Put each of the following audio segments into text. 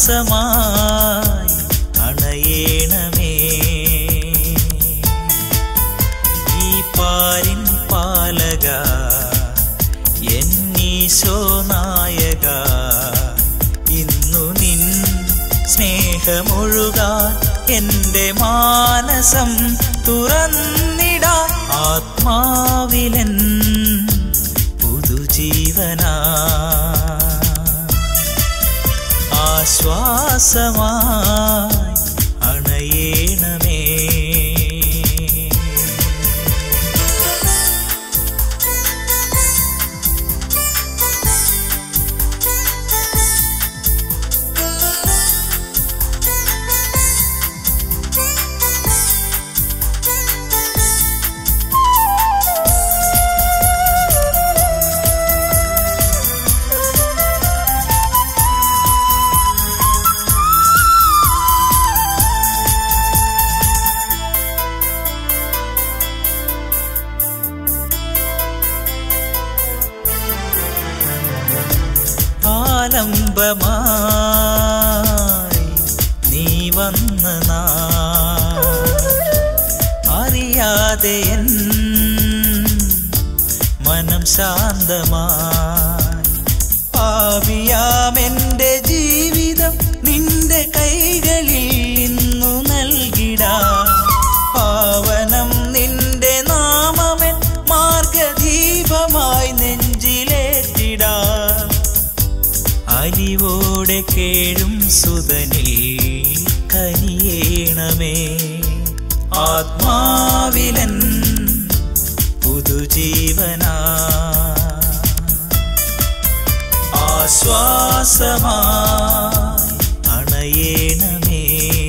ആശ്വാസമായി അണയേണമേ ഈ പാരിൻ പാലക എന്നീശോ നായക ഇന്നു നിൻ സ്നേഹമൊഴുകാൻ എൻ്റെ മാനസം തുറന്നിടാ ആത്മാവിലൻ പുതുജീവനാ ആശ്വാസമായി അണയേണമേ ആലംബമായി നീ വന്ന നാൾ അറിയാതെ എൻ മനം ശാന്തമായി പാപിയാമെന്റെ ജീവിതം നിന്റെ കൈകളിൽ ഇന്നു നൽകിടാ പാവനം നിന്റെ നാമമൻ മാർഗദീപമായി നെഞ്ചിലേറ്റിടാ അലിവോടെ കേഴും സുതനിൽ കനിയേണമേ ആത്മാവിലൻ പുതുജീവനാ ആശ്വാസമായി അണയേണമേ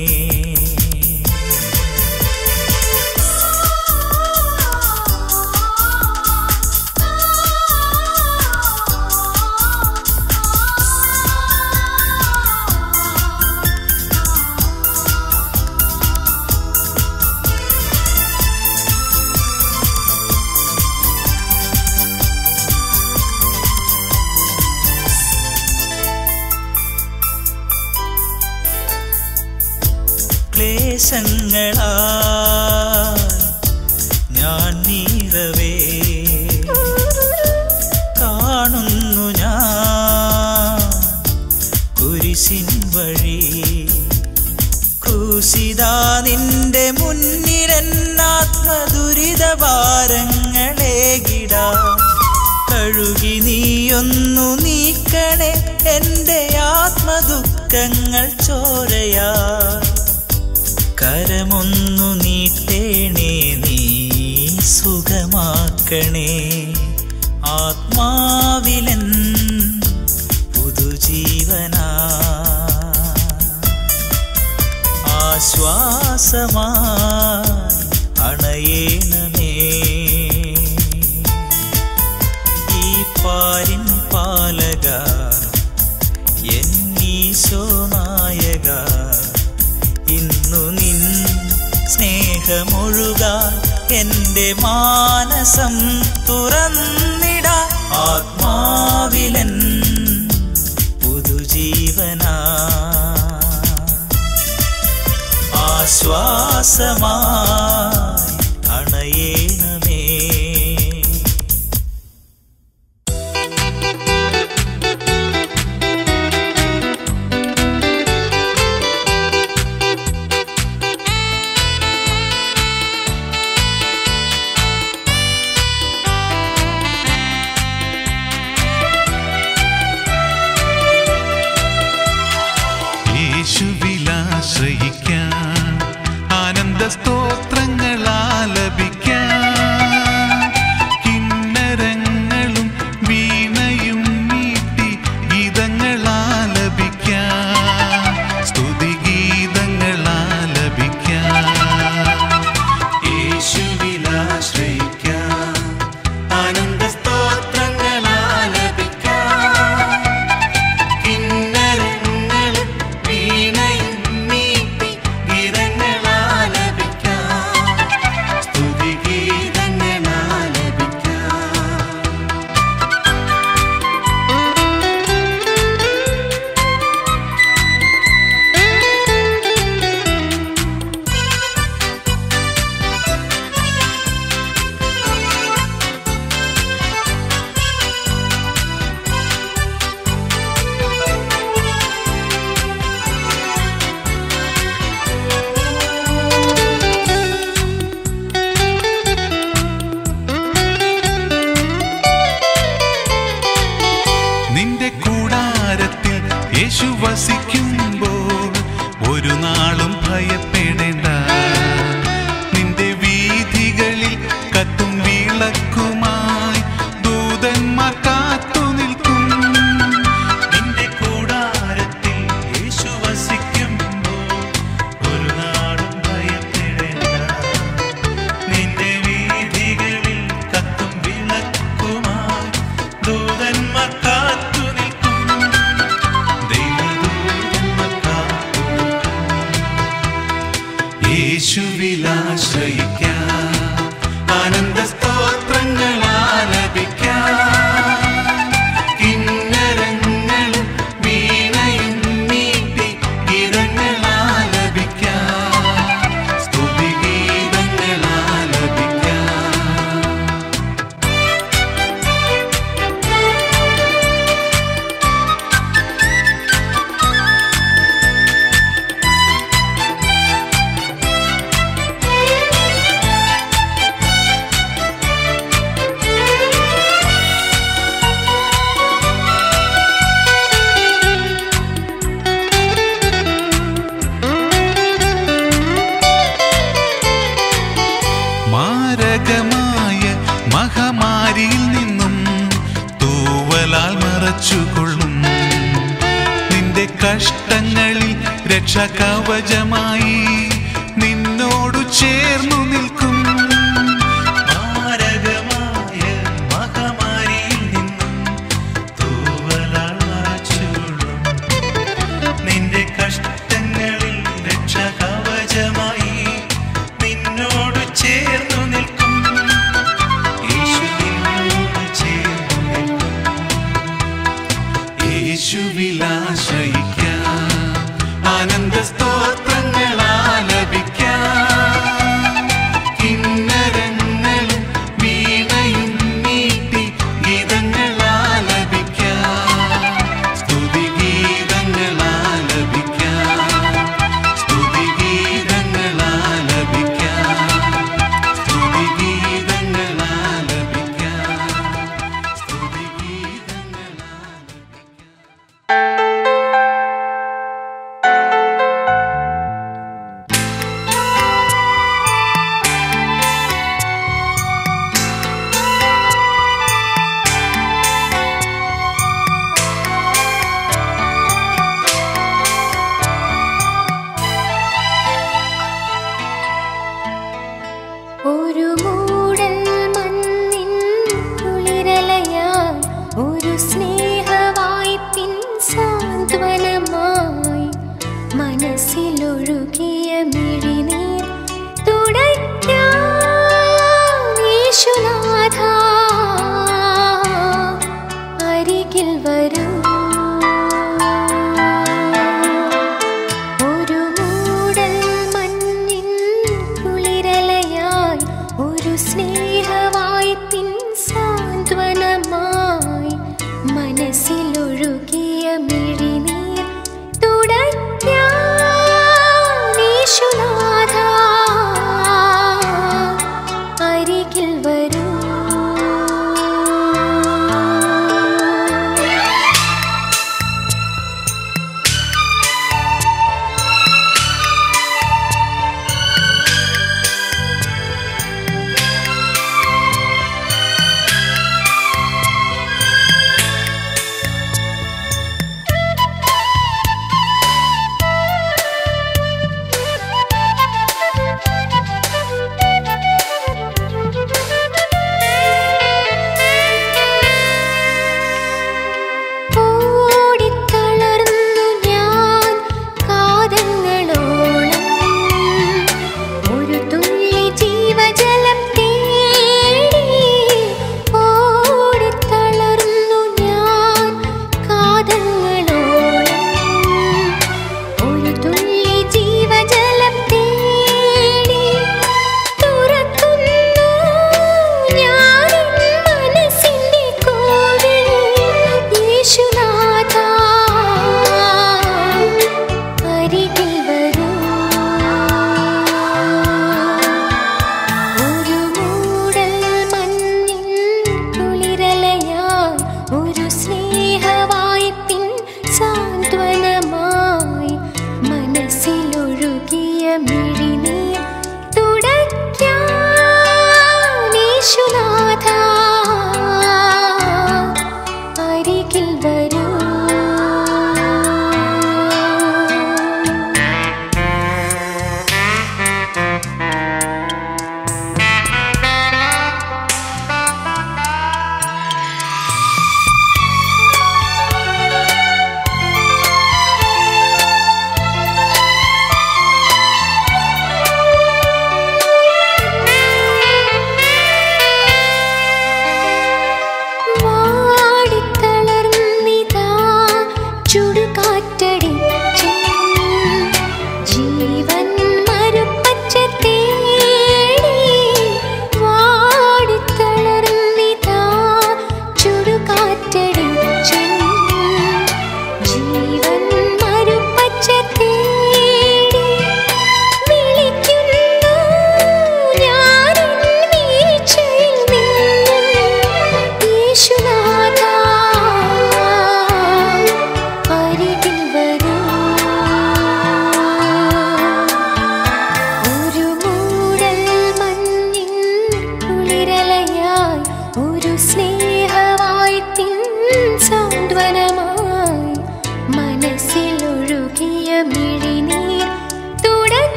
ക്ലേശങ്ങളാൽ ഞാൻ നീറവേ കാണുന്നു ഞാൻ കുരിശിൻ വഴി ക്രൂശിതാ നിന്റെ മുന്നിലെന്നാത്മദുരിത ഭാരങ്ങളേകിടാ കഴുകി നീയൊന്നു നീക്കണേ എൻ്റെ ആത്മദുഃഖങ്ങൾ ചോരയാ കരമൊന്നു നീട്ടേണേ നീ സുഖമാക്കണേ ആത്മാവിലൻ പുതുജീവനാ ആശ്വാസമായി അണയേണമേ ഈ പാരിൻ പാലക എന്നീശോ നായക ഇന്നു നിൻ സ്നേഹമൊഴുകാൻ എൻ്റെ മാനസം തുറന്നിട ആത്മാവിലൻ പുതുജീവനാ ആശ്വാസമായി അണയേണമേ യേശുവിലാശ്രയിക്കാൻ ആനന്ദ സ്തോത്ര യേശുവിലാശ്രയിക്കാം ആനന്ദ സ്തോത്രങ്ങൾ ആലപിക്കാം കിന്നരങ്ങളും വീണയും നീട്ടി ഗീതങ്ങൾ ആലപിക്കാം സ്തുതിഗീതങ്ങൾ ആലപിക്കാം മാരകമായ മഹാമാരിയിൽ നിന്നും തൂവലാൽ മറച്ചുകൊള്ളും നിന്റെ കഷ്ടങ്ങളിൽ രക്ഷകവചമായി നിന്നോടു ചേർന്നു നിൽക്കും മാരകമായ മഹാമാരിയിൽ നിന്നും തൂവലാൽ മറച്ചുകൊള്ളും. നിന്റെ കഷ്ടങ്ങളിൽ രക്ഷകവചമായി നിന്നോട് ചേർന്നു നിൽക്കും യേശുവിനോട് ചേർന്നു നിൽക്കും യേശുവിലാശ്രയിക്കാം ആനന്ദ സ്തോത്രങ്ങൾ ആലപിക്കാം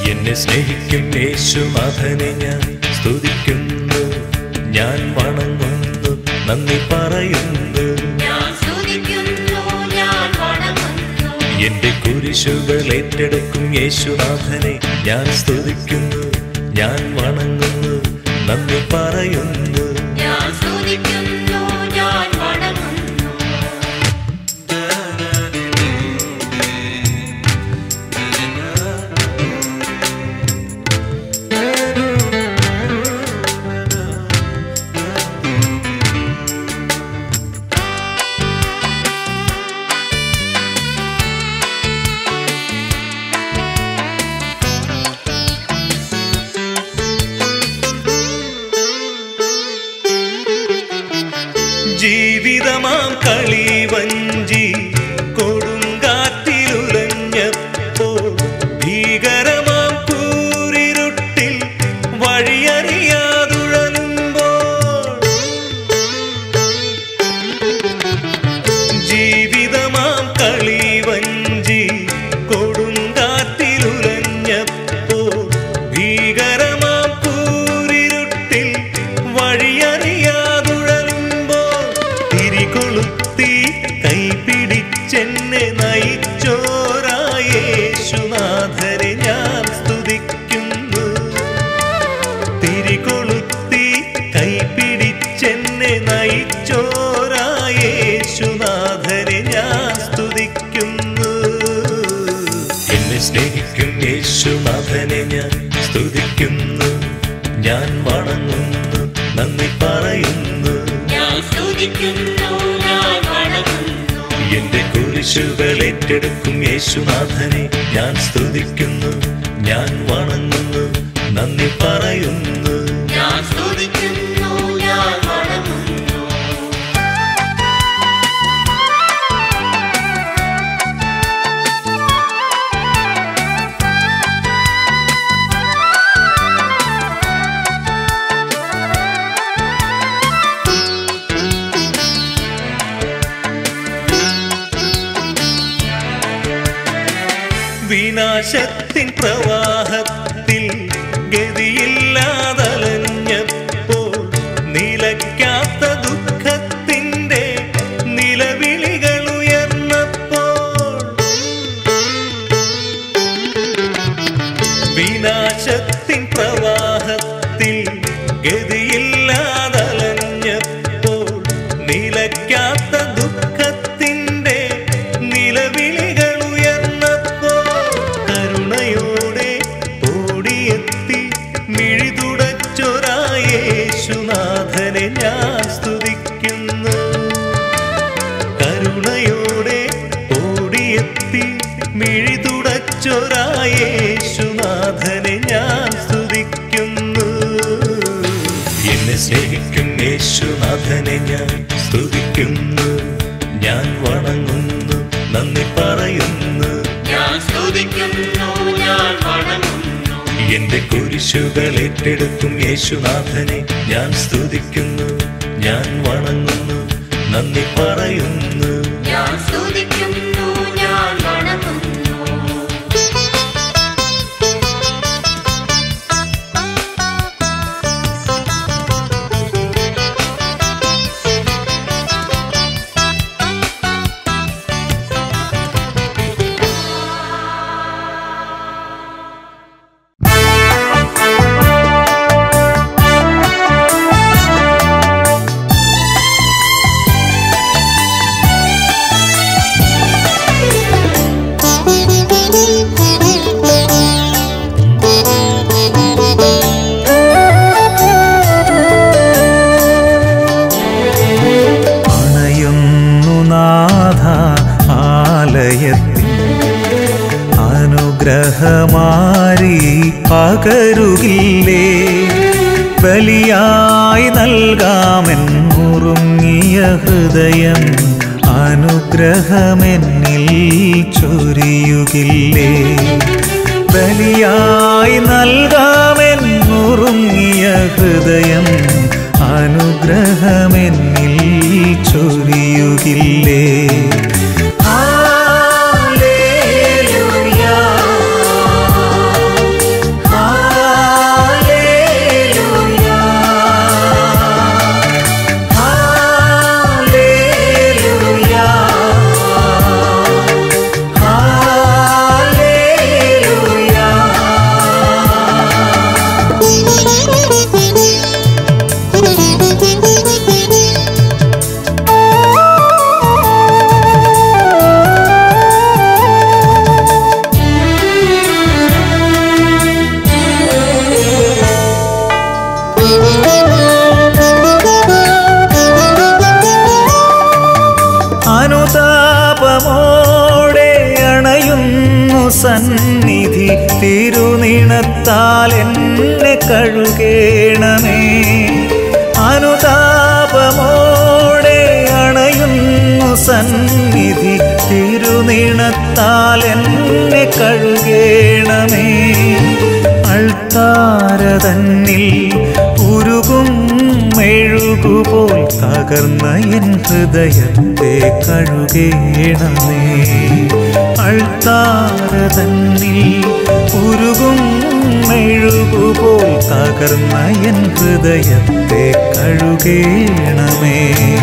എന്നെ സ്നേഹിക്കും യേശുനാഥനെ ഞാൻ സ്തുതിക്കുന്നു ഞാൻ വണങ്ങുന്നു നന്ദി പറയുന്നു ഞാൻ സ്തുതിക്കുന്നു ഞാൻ വണങ്ങുന്നു എന്റെ കുരിശുകൾ ഏറ്റെടുക്കും യേശുനാഥനെ ഞാൻ സ്തുതിക്കുന്നു ഞാൻ വണങ്ങുന്നു നന്ദി പറയുന്നു ഞാൻ സ്തുതിക്കുന്നു ഞാൻ വണങ്ങുന്നു ജീവിതമാം കളിവഞ്ചി കൊടുങ്കാറ്റിലുലഞ്ഞപ്പോൾ ഭീകരമാം കൂരിരുട്ടിൽ വഴിയറിയാതുഴലുമ്പോൾ ജീവിതമാം കളിവഞ്ചി കൊടുങ്കാറ്റിലുലഞ്ഞപ്പോൾ ഭീകരമാം കൂരിരുട്ടിൽ വഴിയറിയാതുഴലുമ്പോൾ തിരികൊളുത്തി കൈപിടിച്ചെന്നെ നയിച്ചോരായേശുനാഥരെ ഞാൻ സ്തുതിക്കുന്നു തിരികൊളുത്തി കൈപിടിച്ചെന്നെ നയിച്ചോരായേശുനാഥരെ ഞാൻ സ്തുതിക്കുന്നു എന്നെ സ്നേഹിക്കും യേശുനാഥനെ ഞാൻ സ്തുതിക്കുന്നു ഞാൻ വണങ്ങുന്നു നന്ദി പറയുന്നു ഞാൻ സ്തുതിക്കുന്നു ഞാൻ വണങ്ങുന്നു എന്റെ കുരിശുകൾ ഏറ്റെടുക്കും യേശുനാഥനെ ഞാൻ സ്തുതിക്കുന്നു ഞാൻ വണങ്ങുന്നു നന്ദി പറയുന്നു ഞാൻ സ്തുതിക്കുന്നു ഞാൻ വണങ്ങുന്നു വിനാശത്തിൻ പ്രവാഹത്തിൽ ഗതിയില്ലാതലഞ്ഞപ്പോൾ നിലയ്ക്കാത്ത ദുഃഖത്തിൻ്റെ നിലവിളികൾ ഉയർന്നപ്പോൾ വിനാശത്തിൻ പ്രവാഹത്തിൽ ഗതിയില്ലാതലഞ്ഞപ്പോൾ നിലയ്ക്കാത്ത ദുഃഖത്തിൻ്റെ നിലവിളികൾ ഉയർന്നപ്പോൾ കരുണയോടെ ഓടിയെത്തി മിഴിതുടച്ചൊരായേശുനാഥനെ ഞാൻ സ്തുതിക്കുന്നു കരുണയോടെ ഓടിയെത്തി മിഴിതുടച്ചൊരായേശുനാഥനെ ഞാൻ സ്തുതിക്കുന്നു എന്നെ സ്നേഹിക്കും യേശുനാഥനെ ഞാൻ സ്തുതിക്കുന്നു ഞാൻ വണങ്ങുന്നു നന്ദി പറയുന്നു ഞാൻ സ്തുതിക്കുന്നു ഞാൻ വണങ്ങുന്നു എന്റെ കുരിശുകൾ ഏറ്റെടുക്കും യേശുനാഥനെ ഞാൻ സ്തുതിക്കുന്നു ഞാൻ വണങ്ങുന്നു നന്ദി പറയുന്നു ഞാൻ സ്തുതിക്കുന്നു ഞാൻ വണങ്ങുന്നു അണയുന്നു നാഥ ആലയത്തിൻ അനുഗ്രഹമാരി പകരുകില്ലേ ബലിയായി നൽകാമെന്നുറുങ്ങിയ ഹൃദയം അനുഗ്രഹമെന്നിൽ ചൊരിയുകില്ലേ ബലിയായി നൽകാമെന്നുറുങ്ങിയ ഹൃദയം അനുഗ്രഹമെന്നിൽ ചൊരിയുകില്ലേ ഹല്ലേലൂയ സന്നിധി തിരുനിണത്താൽ എന്നെ കഴുകേണമേ അനുതാപമോടെ അണയുന്നു സന്നിധി തിരുനിണത്താൽ എന്നെ കഴുകേണമേ അൾത്താര തന്നിൽ ഉരുകും മെഴുകുപോൽ തകർന്ന എൻ ഹൃദയത്തെ കഴുകേണമേ അൾത്താര തന്നിൽ ഉരുകും മെഴുകുപോൽ തകർന്ന എൻ ഹൃദയത്തെ കഴുകേണമേ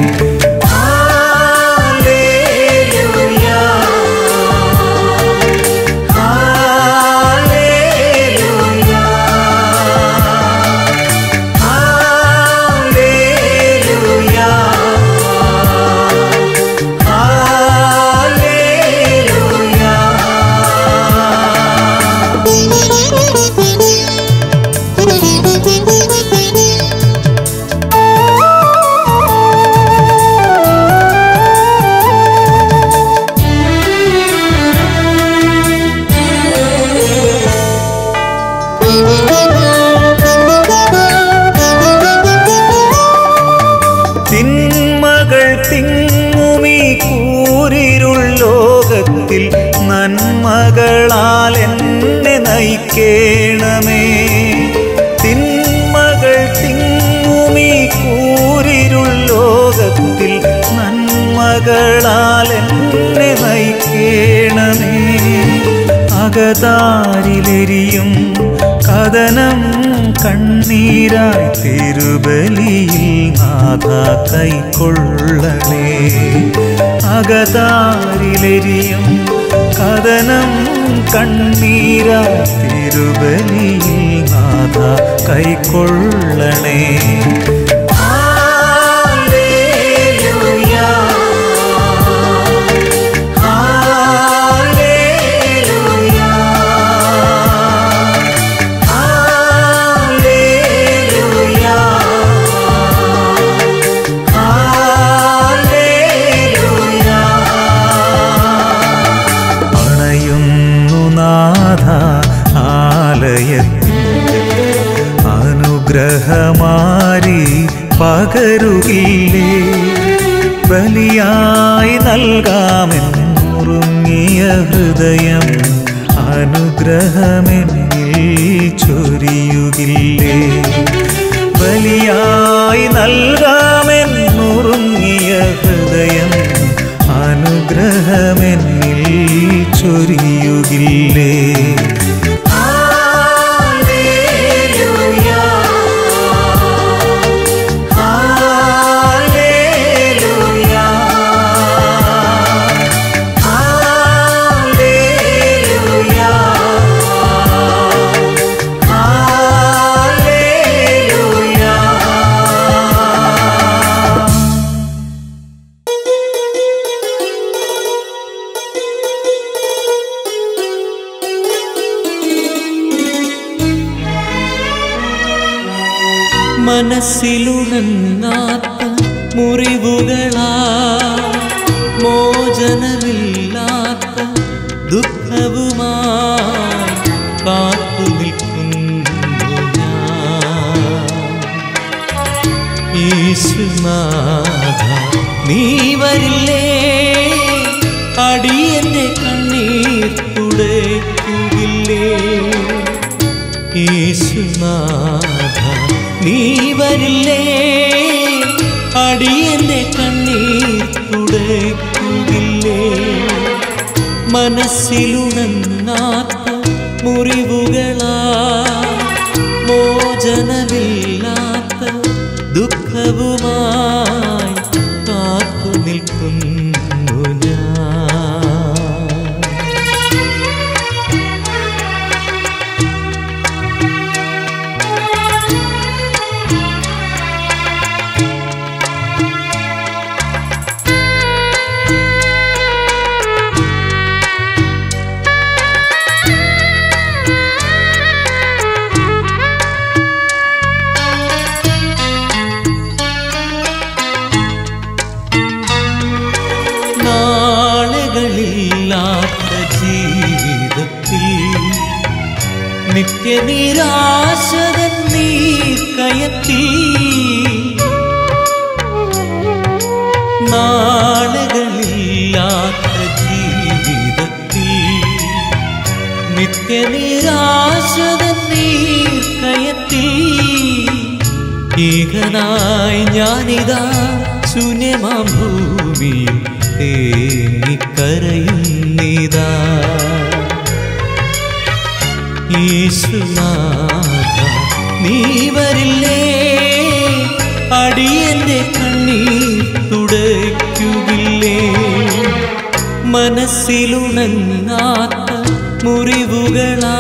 തിന്മകൾ തിങ്ങുമീ കൂരിരുൾ ലോകത്തിൽ നന്മകളാൽ എന്നെ നയിക്കേണമേ തിന്മകൾ തിങ്ങുമീ കൂരിരുൾ ലോകത്തിൽ നന്മകളാൽ എന്നെ നയിക്കേണമേ അകതാരിലെരിയും കഥനം കണ്ണീരായി തിരുബലിയിൽ നാഥ കൈക്കൊള്ളണേ അകതാരിലെരിയും കഥനം കണ്ണീരായി തിരുബലിയിൽ നാഥ കൈക്കൊള്ളണേ അണയുന്നു നാഥ ആലയത്തിൽ അനുഗ്രഹമാരി പകരുകില്ലേ ബലിയായി നൽകാമെന്നുറുങ്ങിയ ഹൃദയം അനുഗ്രഹമെന്നിൽ ചൊരിയുകില്ലേ ബലിയായി നൽകാമെന്നുറുങ്ങിയ ഹൃദയം അനുഗ്രഹമെന്നിൽ ചൊരിയുകില്ലേ മനസ്സിലുണങ്ങാത്ത മുറിവുകളാ മോചനമില്ലാത്ത ദുഃഖവുമായി കാത്തു നിൽക്കുന്നു ഞാൻ യേശുനാഥ നീ വരില്ലേ അടിയന്റെ കണ്ണീർ തുടയ്ക്കുകില്ലേ യേശുനാഥ നീ വരില്ലേ അടിയന്റെ കണ്ണീർ തുടയ്ക്കുകില്ലേ മനസ്സിലുണങ്ങാത്ത മുറിവുകളാ മോചനമില്ലാത്ത ദുഃഖവുമായി കാത്തു നിൽക്കുന്നു ഞാൻ Thank you. നിത്യനിരാശതൻ നീർക്കയത്തിൽ നാളുകളില്ലാത്ത ജീവിതത്തിൽ നിത്യനിരാശതൻ നീർക്കയത്തിൽ ഏകനായി ഞാനിതാ ശൂന്യമാം ഭൂമിയിൽ തേങ്ങിക്കരയുന്നിതാ യേശുനാഥ നീ വരില്ലേ അടിയന്റെ കണ്ണീർ തുടയ്ക്കുകില്ലേ മനസ്സിലുണങ്ങാത്ത മുറിവുകളാ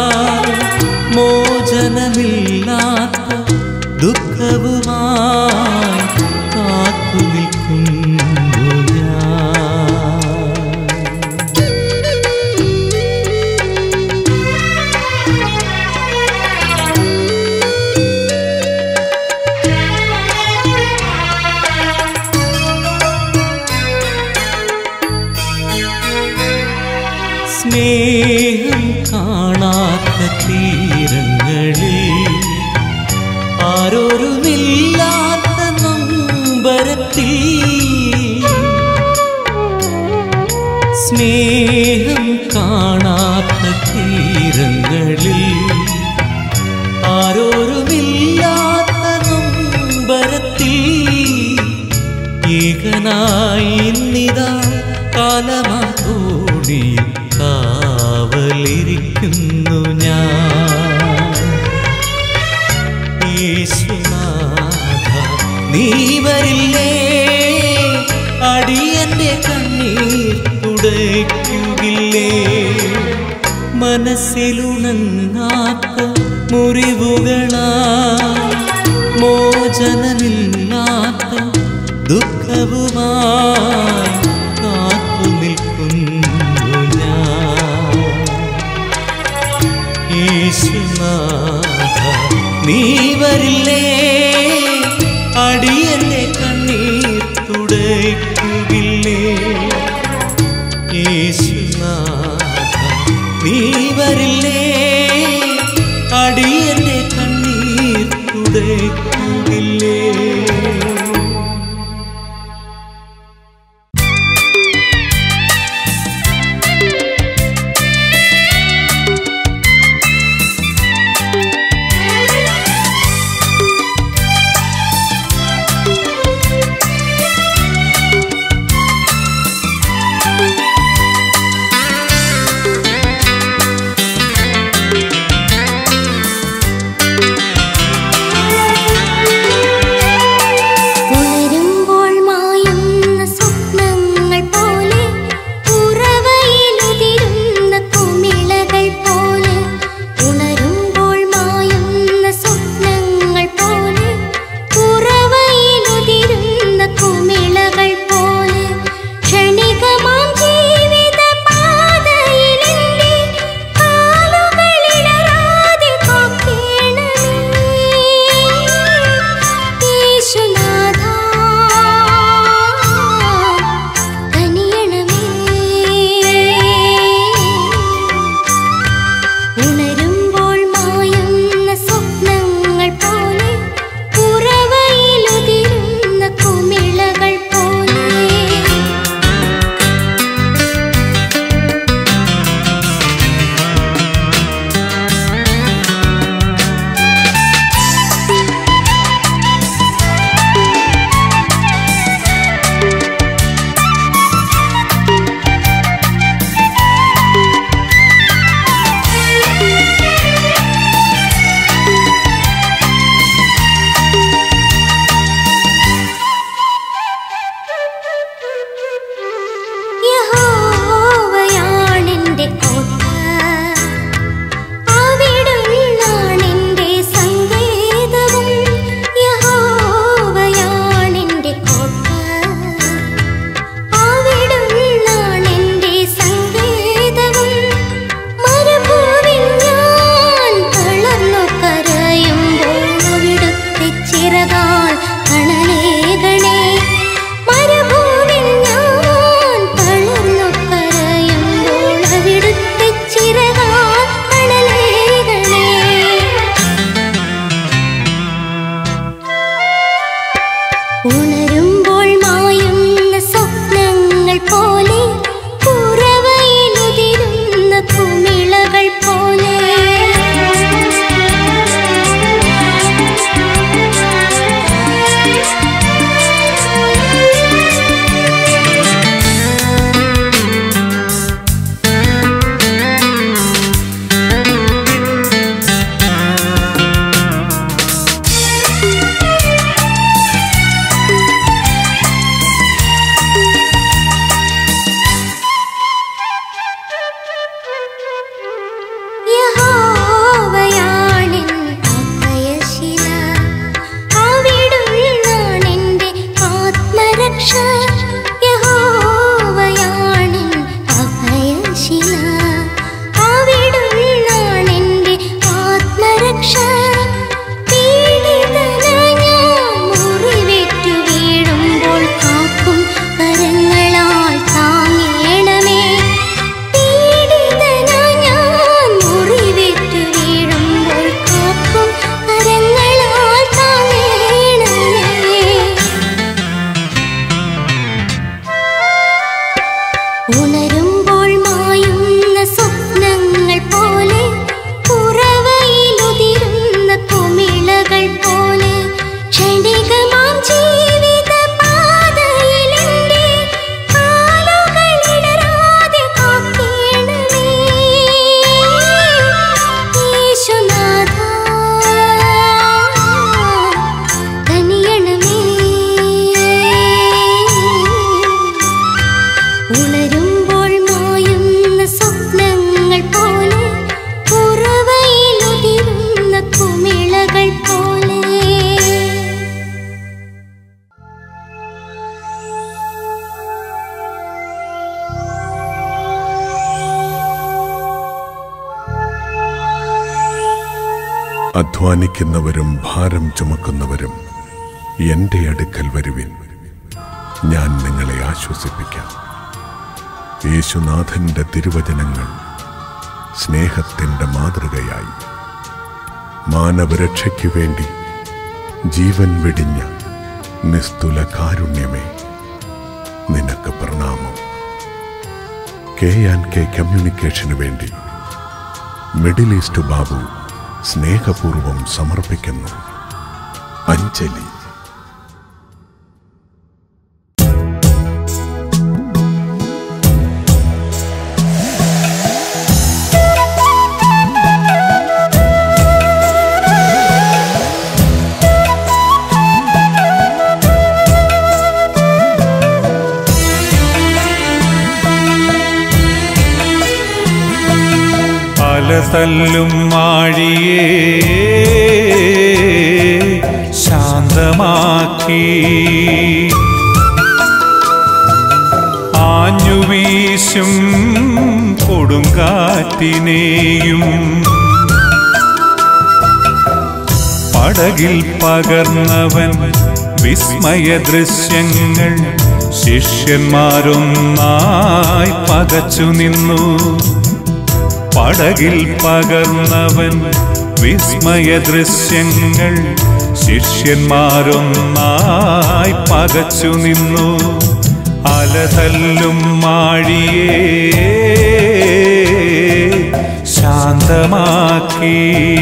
മോചനമില്ലാത്ത ദുഃഖവുമായി കാത്തു നിൽക്കുന്നു ഞാൻ സ്നേഹം കാണാത്ത തീരങ്ങളിൽ ആരോരുമില്ലാത്ത നൊമ്പരത്തിൽ സ്നേഹം കാണാത്ത തീരങ്ങളിൽ ആരോരുമില്ലാത്ത നൊമ്പരത്തിൽ ഏകനായി നിതാ കാലമാതോടിയിൽ കാവലിരിക്കുന്നു ഞാൻ യേശുനാഥ നീ വരില്ലേ അടിയന്റെ കണ്ണീർ തുടയ്ക്കുകില്ലേ മനസ്സിലുണങ്ങാത്ത മുറിവുകളാ മോചനമില്ലാത്ത ദുഃഖവുമായി കാത്തു നിൽക്കുന്നു ഞാൻ യേശുനാഥ നീ വരില്ലേ അടിയന്റെ കണ്ണീർ തുടയ്ക്കുകില്ലേ യേശുനാഥ നീ വരില്ലേ അടിയന്റെ കണ്ണീർ തുടയ്ക്കുകില്ലേ യേശുനാഥ അധ്വാനിക്കുന്നവരും ഭാരം ചുമക്കുന്നവരും എൻ്റെ അടുക്കൽ വരുവിൻ ഞാൻ നിങ്ങളെ ആശ്വസിപ്പിക്കാം യേശുനാഥന്റെ തിരുവചനങ്ങൾ സ്നേഹത്തിൻ്റെ മാതൃകയായി മാനവരക്ഷയ്ക്കു വേണ്ടി ജീവൻ വെടിഞ്ഞ നിസ്തുല കാരുണ്യമേ നിനക്ക് പ്രണാമം കെ ആൻഡ് കെ കമ്മ്യൂണിക്കേഷന് വേണ്ടി മിഡിൽ ഈസ്റ്റ് ബാബു സ്നേഹപൂർവം സമർപ്പിക്കുന്നു അഞ്ജലി അലതല്ലും മാഴിയേ ശാന്തമാക്കി ആഞ്ഞുവീശും കൊടുങ്കാറ്റിനെയും പടകിൽ പകർന്നവൻ വിസ്മയ ദൃശ്യങ്ങൾ ശിഷ്യന്മാരൊന്നായി പകച്ചു നിന്നു പടകിൽ പകർന്നവൻ വിസ്മയ ദൃശ്യങ്ങൾ ശിഷ്യന്മാരൊന്നായി പകച്ചു നിന്നു അലതല്ലും മാഴിയേ ശാന്തമാക്കി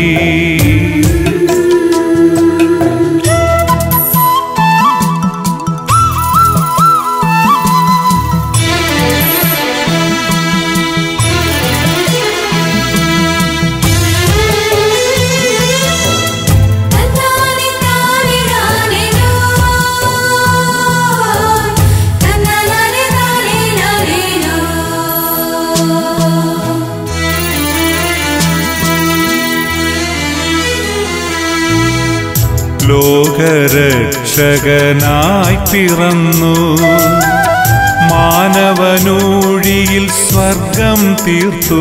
തന്നാനി താനി നാനിനോ തന്നാനി താനി നാനിനോ ലോകരക്ഷകനായി പിറന്നു മാനവനൂഴിയിൽ സ്വർഗം തീർത്തു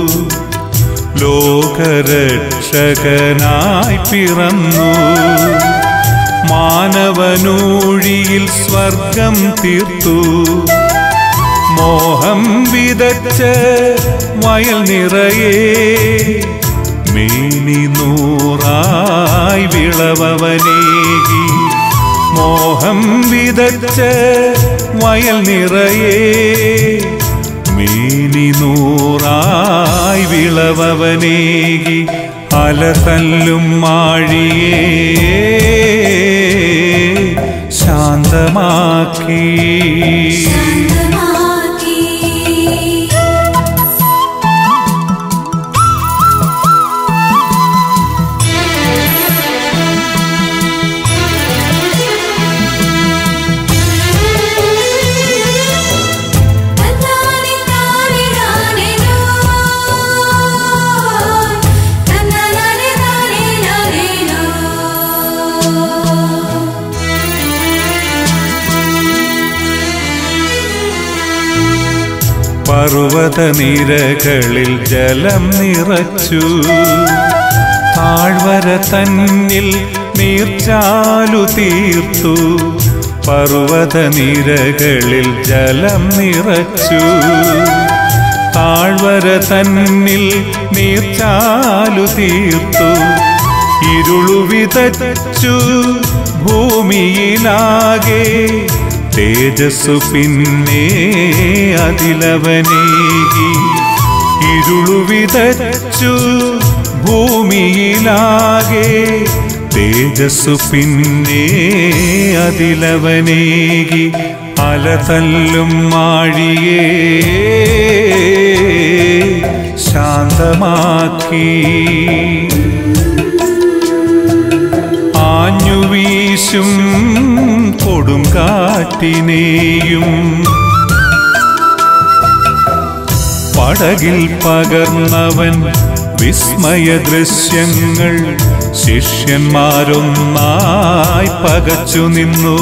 ലോകരക്ഷകനായി പിറന്നു മാനവനൂഴിയിൽ സ്വർഗം തീർത്തു മോഹം വിതച്ച് വയൽ നിറയെ മേനി നൂറായി വിളവവനേകി മോഹം വിതച്ച് വയൽ നിറയെ മേനി നൂറായി വിളവവനേകി അലതല്ലും മാഴിയേ ശാന്തമാക്കി ശാന്തമാക്കി തന്നാനി താനി നാനിനോ തന്നാനി താനി നാനിനോ പർവ്വത നിരകളിൽ ജലം നിറച്ചു താഴ്വര തന്നിൽ നീർച്ചാലു തീർത്തു പർവ്വത നിരകളിൽ ജലം നിറച്ചു താഴ്വര തന്നിൽ നീർച്ചാലു തീർത്തു ഇരുളു വിതച്ചു ഭൂമിയിലാകെ തേജസ്സു പിന്നെ അതിലവനേകി ഇരുളു വിതച്ചു ഭൂമിയിലാകെ തേജസ്സു പിന്നെ അതിലവനേകി അലതല്ലും മാഴിയേ ശാന്തമാക്കി ആഞ്ഞുവീശും കൊടുങ്കാറ്റിനെയും പടകിൽ പകർന്നവൻ വിസ്മയ ദൃശ്യങ്ങൾ ശിഷ്യന്മാരൊന്നായി പകച്ചു നിന്നു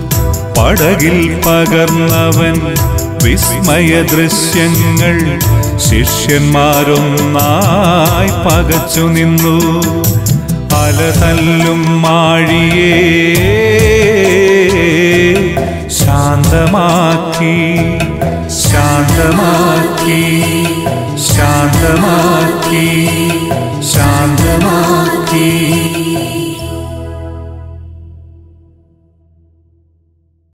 പടകിൽ പകർന്നവൻ വിസ്മയ ദൃശ്യങ്ങൾ ശിഷ്യന്മാരൊന്നായി പകച്ചു നിന്നു അലതല്ലും മാഴിയേ ശാന്തമാക്കി ശാന്തമാക്കി ശാന്തമാക്കി